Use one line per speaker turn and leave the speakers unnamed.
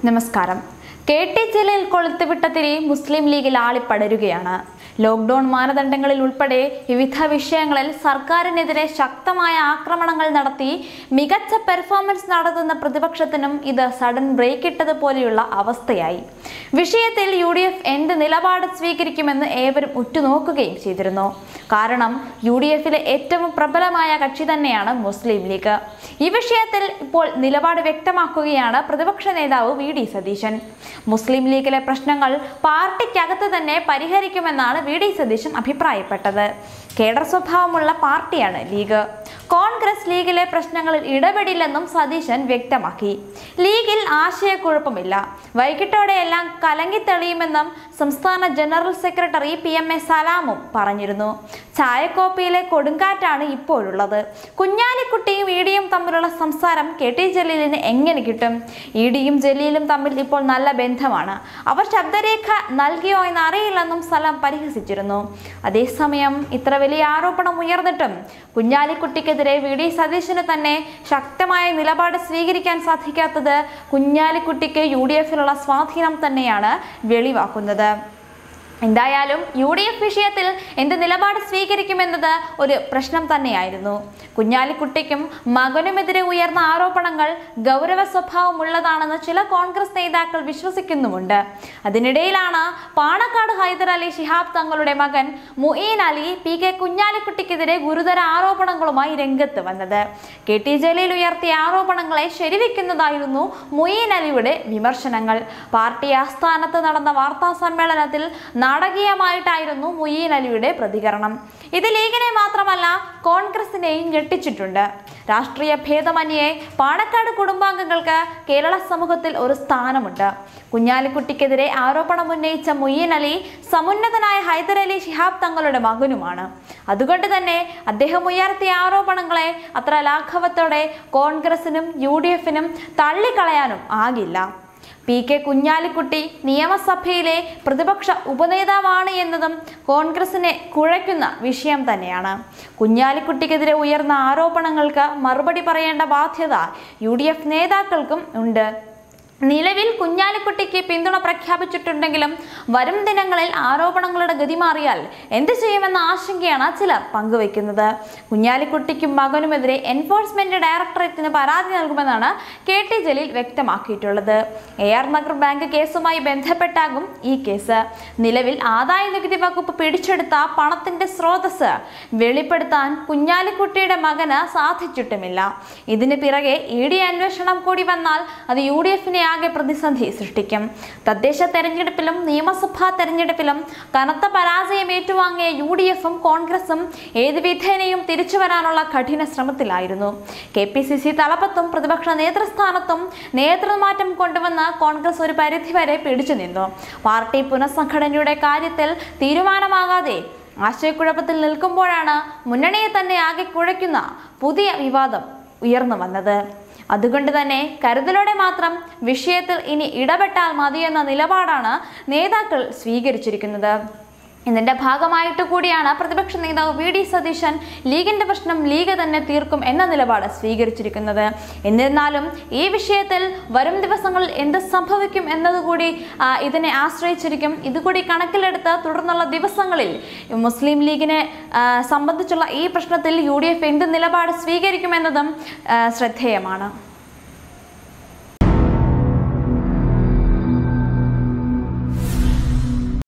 നമസ്കാരം K T Jaleel കൊളുത്തുവിട്ട തിരി മുസ്ലിം ലീഗിൽ ആളിപ്പടരുകയാണ് ലോക്ക്ഡൌൺ മാനദണ്ഡങ്ങളിൽ ഉൾപ്പെടെ വിവിധ വിഷയങ്ങളിൽ സർക്കാരിനെതിരെ ശക്തമായ ആക്രമണങ്ങൾ നടത്തി മികച്ച പെർഫോമൻസ് നടത്തുന്ന പ്രതിപക്ഷത്തിനും ഇത് സഡൻ ബ്രേക്ക് ഇട്ടതുപോലെയുള്ള അവസ്ഥയായി വിഷയത്തിൽ യു ഡി എഫ് എന്ത് നിലപാട് സ്വീകരിക്കുമെന്ന് ഏവരും ഉറ്റുനോക്കുകയും ചെയ്തിരുന്നു കാരണം യു ഡി എഫിലെ ഏറ്റവും പ്രബലമായ കക്ഷി തന്നെയാണ് മുസ്ലിം ലീഗ് ഈ വിഷയത്തിൽ ഇപ്പോൾ നിലപാട് വ്യക്തമാക്കുകയാണ് പ്രതിപക്ഷ നേതാവ് വി ഡി സതീശൻ മുസ്ലിം ലീഗിലെ പ്രശ്നങ്ങൾ പാർട്ടിക്കകത്ത് തന്നെ പരിഹരിക്കുമെന്നാണ് വി ഡി സതീശൻ അഭിപ്രായപ്പെട്ടത് കേഡർ സ്വഭാവമുള്ള പാർട്ടിയാണ് ലീഗ് കോൺഗ്രസ് ലീഗിലെ പ്രശ്നങ്ങളിൽ ഇടപെടില്ലെന്നും സതീശൻ വ്യക്തമാക്കി ലീഗിൽ ആശയക്കുഴപ്പമില്ല വൈകിട്ടോടെയെല്ലാം കലങ്ങിത്തെളിയുമെന്നും സംസ്ഥാന general secretary P M A സലാമും പറഞ്ഞിരുന്നു ചായക്കോപ്പയിലെ കൊടുങ്കാറ്റാണ് ഇപ്പോഴുള്ളത് കുഞ്ഞാലിക്കുട്ടിയും ഇ ഡിയും തമ്മിലുള്ള സംസാരം കെ ടി ജലീലിന് എങ്ങനെ കിട്ടും ഇ ഡിയും ജലീലും തമ്മിൽ ഇപ്പോൾ നല്ല ബന്ധമാണ് അവർ ശബ്ദരേഖ നൽകിയോ എന്ന് അറിയില്ലെന്നും സലാം പരിഹസിച്ചിരുന്നു അതേസമയം ഇത്ര വലിയ ആരോപണം ഉയർന്നിട്ടും കുഞ്ഞാലിക്കുട്ടിക്കെതിരെ വി ഡി സതീശന് തന്നെ ശക്തമായ നിലപാട് സ്വീകരിക്കാൻ സാധിക്കാത്തത് കുഞ്ഞാലിക്കുട്ടിക്ക് യു ഡി എഫിലുള്ള സ്വാധീനം തന്നെയാണ് വെളിവാക്കുന്നത് എന്തായാലും യു ഡി എഫ് വിഷയത്തിൽ എന്ത് നിലപാട് സ്വീകരിക്കുമെന്നത് ഒരു പ്രശ്നം തന്നെയായിരുന്നു കുഞ്ഞാലിക്കുട്ടിക്കും മകനുമെതിരെ ഉയർന്ന ആരോപണങ്ങൾ ഗൗരവ സ്വഭാവമുള്ളതാണെന്ന് ചില കോൺഗ്രസ് നേതാക്കൾ വിശ്വസിക്കുന്നുമുണ്ട് അതിനിടയിലാണ് പാണക്കാട് ഹൈദർ അലി ശിഹാബ് തങ്ങളുടെ മകൻ മുഈൻ അലി പി കെ കുഞ്ഞാലിക്കുട്ടിക്കെതിരെ ഗുരുതര ആരോപണങ്ങളുമായി രംഗത്ത് വന്നത് കെ ടി ജലീൽ ഉയർത്തിയ ആരോപണങ്ങളെ ശരിവെക്കുന്നതായിരുന്നു മുഈൻ അലിയുടെ വിമർശനങ്ങൾ പാർട്ടി ആസ്ഥാനത്ത് നടന്ന വാർത്താ സമ്മേളനത്തിൽ നാടകീയമായിട്ടായിരുന്നു മുയീൻ അലിയുടെ പ്രതികരണം ഇത് ലീഗിനെ മാത്രമല്ല കോൺഗ്രസിനെയും ഞെട്ടിച്ചിട്ടുണ്ട് രാഷ്ട്രീയ ഭേദമന്യേ പാണക്കാട് കുടുംബാംഗങ്ങൾക്ക് കേരള സമൂഹത്തിൽ ഒരു സ്ഥാനമുണ്ട് കുഞ്ഞാലിക്കുട്ടിക്കെതിരെ ആരോപണം ഉന്നയിച്ച മുയ്യൻ അലി സമുന്നതനായ ഹൈദരലി ശിഹാബ് തങ്ങളുടെ മകനുമാണ് അതുകൊണ്ട് തന്നെ അദ്ദേഹം ഉയർത്തിയ ആരോപണങ്ങളെ അത്ര ലാഘവത്തോടെ കോൺഗ്രസിനും യു ഡി എഫിനും തള്ളിക്കളയാനും ആകില്ല പി കെ കുഞ്ഞാലിക്കുട്ടി നിയമസഭയിലെ പ്രതിപക്ഷ ഉപനേതാവാണ് എന്നതും കോൺഗ്രസിനെ കുഴയ്ക്കുന്ന വിഷയം തന്നെയാണ് കുഞ്ഞാലിക്കുട്ടിക്കെതിരെ ഉയർന്ന ആരോപണങ്ങൾക്ക് മറുപടി പറയേണ്ട ബാധ്യത യു നേതാക്കൾക്കും ഉണ്ട് നിലവിൽ കുഞ്ഞാലിക്കുട്ടിക്ക് പിന്തുണ പ്രഖ്യാപിച്ചിട്ടുണ്ടെങ്കിലും വരും ദിനങ്ങളിൽ ആരോപണങ്ങളുടെ ഗതി മാറിയാൽ എന്ത് ചെയ്യുമെന്ന ആശങ്കയാണ് ചിലർ പങ്കുവെക്കുന്നത് കുഞ്ഞാലിക്കുട്ടിക്കും മകനുമെതിരെ എൻഫോഴ്സ്മെന്റ് ഡയറക്ടറേറ്റിന് പരാതി നൽകുമെന്നാണ് കെ ടി ജലീൽ വ്യക്തമാക്കിയിട്ടുള്ളത് എ ആർ നഗർ ബാങ്ക് കേസുമായി ബന്ധപ്പെട്ടാകും ഈ കേസ് നിലവിൽ ആദായ നികുതി വകുപ്പ് പിടിച്ചെടുത്ത പണത്തിന്റെ സ്രോതസ് വെളിപ്പെടുത്താൻ കുഞ്ഞാലിക്കുട്ടിയുടെ മകന് സാധിച്ചിട്ടുമില്ല ഇതിന് പിറകെ ഇ ഡി അന്വേഷണം കൂടി വന്നാൽ അത് യു ഡി എഫിനെ ആകെ പ്രതിസന്ധി സൃഷ്ടിക്കും തദ്ദേശ തെരഞ്ഞെടുപ്പിലും നിയമസഭാ തെരഞ്ഞെടുപ്പിലും കനത്ത പരാജയം ഏറ്റുവാങ്ങിയ യു ഡി എഫും കോൺഗ്രസും ഏത് വിധേനയും തിരിച്ചു വരാനുള്ള കഠിന ശ്രമത്തിലായിരുന്നു കെ പി സി സി തലപ്പത്തും പ്രതിപക്ഷ നേതൃസ്ഥാനത്തും നേതൃമാറ്റം കൊണ്ടുവന്ന് കോൺഗ്രസ് ഒരു പരിധിവരെ പിടിച്ചു നിന്നു പാർട്ടി പുനഃസംഘടനയുടെ കാര്യത്തിൽ തീരുമാനമാകാതെ ആശയക്കുഴപ്പത്തിൽ നിൽക്കുമ്പോഴാണ് മുന്നണിയെ തന്നെ ആകെ കുഴയ്ക്കുന്ന പുതിയ വിവാദം ഉയർന്നു വന്നത് അതുകൊണ്ട് തന്നെ കരുതലോടെ മാത്രം വിഷയത്തിൽ ഇനി ഇടപെട്ടാൽ മതിയെന്ന നിലപാടാണ് നേതാക്കൾ സ്വീകരിച്ചിരിക്കുന്നത് ഇതിന്റെ ഭാഗമായിട്ട് കൂടിയാണ് പ്രതിപക്ഷ നേതാവ് വി ഡി സതീശൻ ലീഗിന്റെ പ്രശ്നം ലീഗ് തന്നെ തീർക്കും എന്ന നിലപാട് സ്വീകരിച്ചിരിക്കുന്നത് എന്നിരുന്നാലും ഈ വിഷയത്തിൽ വരും ദിവസങ്ങളിൽ എന്ത് സംഭവിക്കും എന്നതുകൂടി ആ, ഇതിനെ ആശ്രയിച്ചിരിക്കും ഇതുകൂടി കണക്കിലെടുത്ത് തുടർന്നുള്ള ദിവസങ്ങളിൽ മുസ്ലിം ലീഗിനെ ആ, സംബന്ധിച്ചുള്ള ഈ പ്രശ്നത്തിൽ യു ഡി എഫ് എന്ത് നിലപാട് സ്വീകരിക്കുമെന്നതും ആ, ശ്രദ്ധേയമാണ്